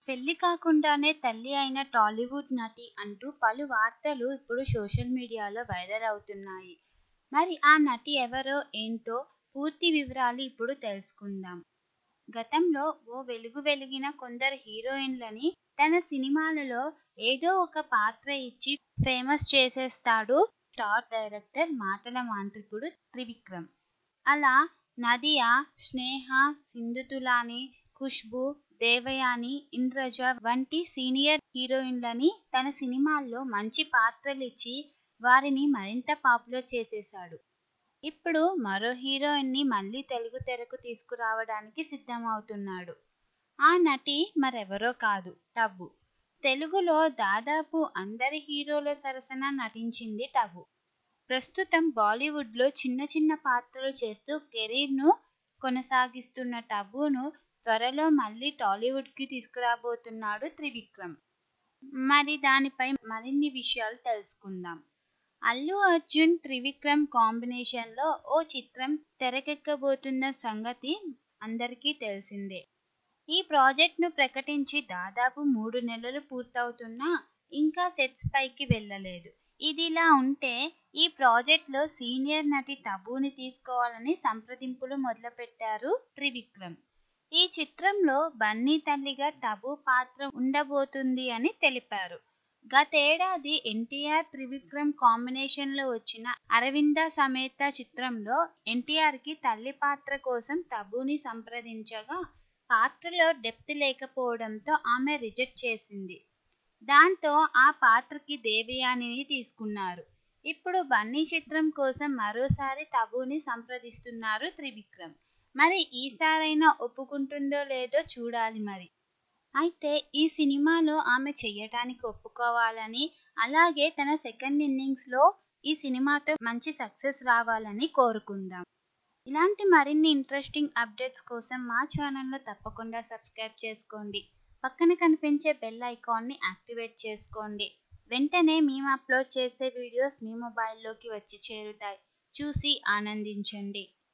పెళ్లి కాకుండానే తల్లి అయిన టాలీవుడ్ నటి అంటూ పలు వార్తలు ఇప్పుడు సోషల్ మీడియాలో వైరల్ అవుతున్నాయి మరి ఆ నటి ఎవరో ఏంటో పూర్తి వివరాలు ఇప్పుడు తెలుసుకుందాం గతంలో ఓ వెలుగు వెలిగిన కొందరు హీరోయిన్లని తన సినిమాలలో ఏదో ఒక పాత్ర ఇచ్చి ఫేమస్ చేసేస్తాడు స్టార్ డైరెక్టర్ మాటల మాంత్రికుడు త్రివిక్రమ్ అలా నదియా స్నేహ సింధుతులాని ఖుష్బు దేవయాని ఇంద్రజ వంటి సీనియర్ హీరోయిన్లని తన సినిమాల్లో మంచి పాత్రలిచ్చి వారిని మరింత పాపులర్ చేసేశాడు ఇప్పుడు మరో హీరోయిన్ని మళ్ళీ తెలుగు తెరకు తీసుకురావడానికి సిద్ధమవుతున్నాడు ఆ నటి మరెవరో కాదు టబు తెలుగులో దాదాపు అందరి హీరోల సరసన నటించింది టబు ప్రస్తుతం బాలీవుడ్లో చిన్న చిన్న పాత్రలు చేస్తూ కెరీర్ను కొనసాగిస్తున్న టబును త్వరలో మళ్ళీ టాలీవుడ్కి తీసుకురాబోతున్నాడు త్రివిక్రమ్ మరి దానిపై మరిన్ని విషయాలు తెలుసుకుందాం అల్లు అర్జున్ త్రివిక్రమ్ కాంబినేషన్లో ఓ చిత్రం తెరకెక్కబోతున్న సంగతి అందరికీ తెలిసిందే ఈ ప్రాజెక్ట్ను ప్రకటించి దాదాపు మూడు నెలలు పూర్తవుతున్నా ఇంకా సెట్స్ పైకి వెళ్ళలేదు ఇదిలా ఉంటే ఈ ప్రాజెక్ట్లో సీనియర్ నటి టబుని తీసుకోవాలని సంప్రదింపులు మొదలుపెట్టారు త్రివిక్రమ్ ఈ చిత్రంలో బన్నీ తల్లిగా టబు పాత్ర ఉండబోతుంది అని తెలిపారు గతేడాది ఎన్టీఆర్ త్రివిక్రమ్ కాంబినేషన్లో వచ్చిన అరవింద సమేత చిత్రంలో ఎన్టీఆర్కి తల్లి పాత్ర కోసం టబుని సంప్రదించగా పాత్రలో డెప్త్ లేకపోవడంతో ఆమె రిజెక్ట్ చేసింది దాంతో ఆ పాత్రకి దేవయానిని తీసుకున్నారు ఇప్పుడు బన్నీ చిత్రం కోసం మరోసారి టబుని సంప్రదిస్తున్నారు త్రివిక్రమ్ మరి ఈసారైనా ఒప్పుకుంటుందో లేదో చూడాలి మరి అయితే ఈ సినిమాలో ఆమె చెయ్యటానికి ఒప్పుకోవాలని అలాగే తన సెకండ్ ఇన్నింగ్స్లో ఈ సినిమాతో మంచి సక్సెస్ రావాలని కోరుకుందాం ఇలాంటి మరిన్ని ఇంట్రెస్టింగ్ అప్డేట్స్ కోసం మా ఛానల్లో తప్పకుండా సబ్స్క్రైబ్ చేసుకోండి పక్కన కనిపించే బెల్ ఐకాన్ని యాక్టివేట్ చేసుకోండి వెంటనే మేము అప్లోడ్ చేసే వీడియోస్ మీ మొబైల్లోకి వచ్చి చేరుతాయి చూసి ఆనందించండి